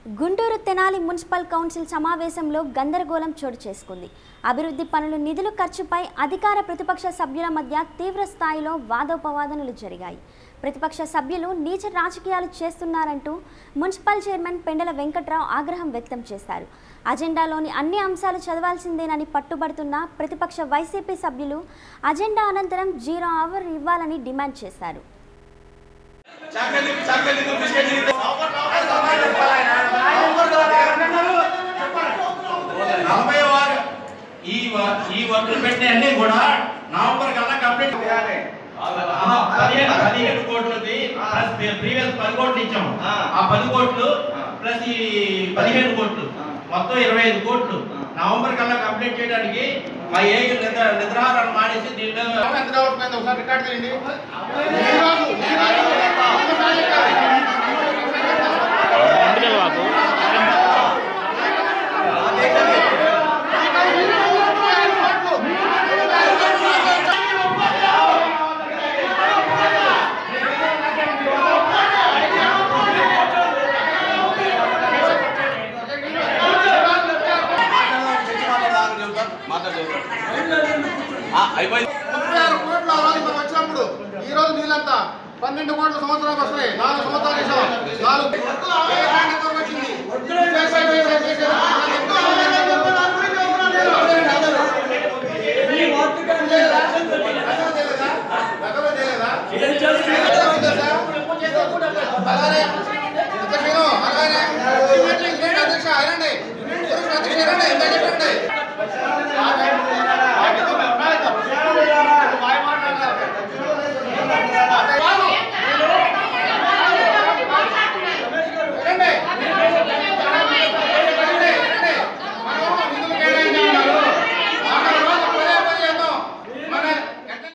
Guntur Tenali municipal council సమావేశంలో గందరగోళం చోటు చేసుకుంది అభివృద్ధి పనులు నిధులు ఖర్చుపై అధికార ప్రతిపక్ష సభ్యుల మధ్య తీవ్ర స్థాయిలో వాదోపవాదనలు జరిగాయి ప్రతిపక్ష సభ్యులు నీచ రాజకీయాలు చేస్తున్నారంటూ మున్సిపల్ చైర్మన్ పెండల వెంకట్రావు ఆగ్రహం వ్యక్తం చేశారు అజెండాలోని అన్ని అంశాలు చదవాల్సిందేనని పట్టుబడుతున్న ప్రతిపక్ష వైసీపీ సభ్యులు అజెండా అనంతరం జీరో అవర్ ఇవ్వాలని డిమాండ్ చేశారు నలభై వారు ఈ వ- ఈ వర్కులు పెట్టిన అన్ని కూడా నవంబర్ కల్లా కంప్లీట్ ఆహా, పదిహేను పదిహేడు కోట్లది ప్లస్ ప్రీవియస్ పది కోట్లు ఇచ్చాము ఆ పది కోట్లు ప్లస్ ఈ పదిహేను కోట్లు మొత్తం ఇరవై ఐదు కోట్లు నవంబర్ కల్లా కంప్లీట్ చేయడానికి మా ఏ నిద్ర నిద్రాహారాలు మానేసి దీంట్లో ఎంత డెవలప్ అయిందో ఒకసారి రికార్డ్ చేయండి ఈ రోజు ఈ రోజు అయిపోయింది ముప్పై ఆరు కోట్లు ఆ రోజు మనం వచ్చినప్పుడు ఈ రోజు నీళ్ళంతా పన్నెండు కోట్ల సంవత్సరాలకు వస్తాయి నాలుగు సంవత్సరాలు ఇస్తాం నాలుగు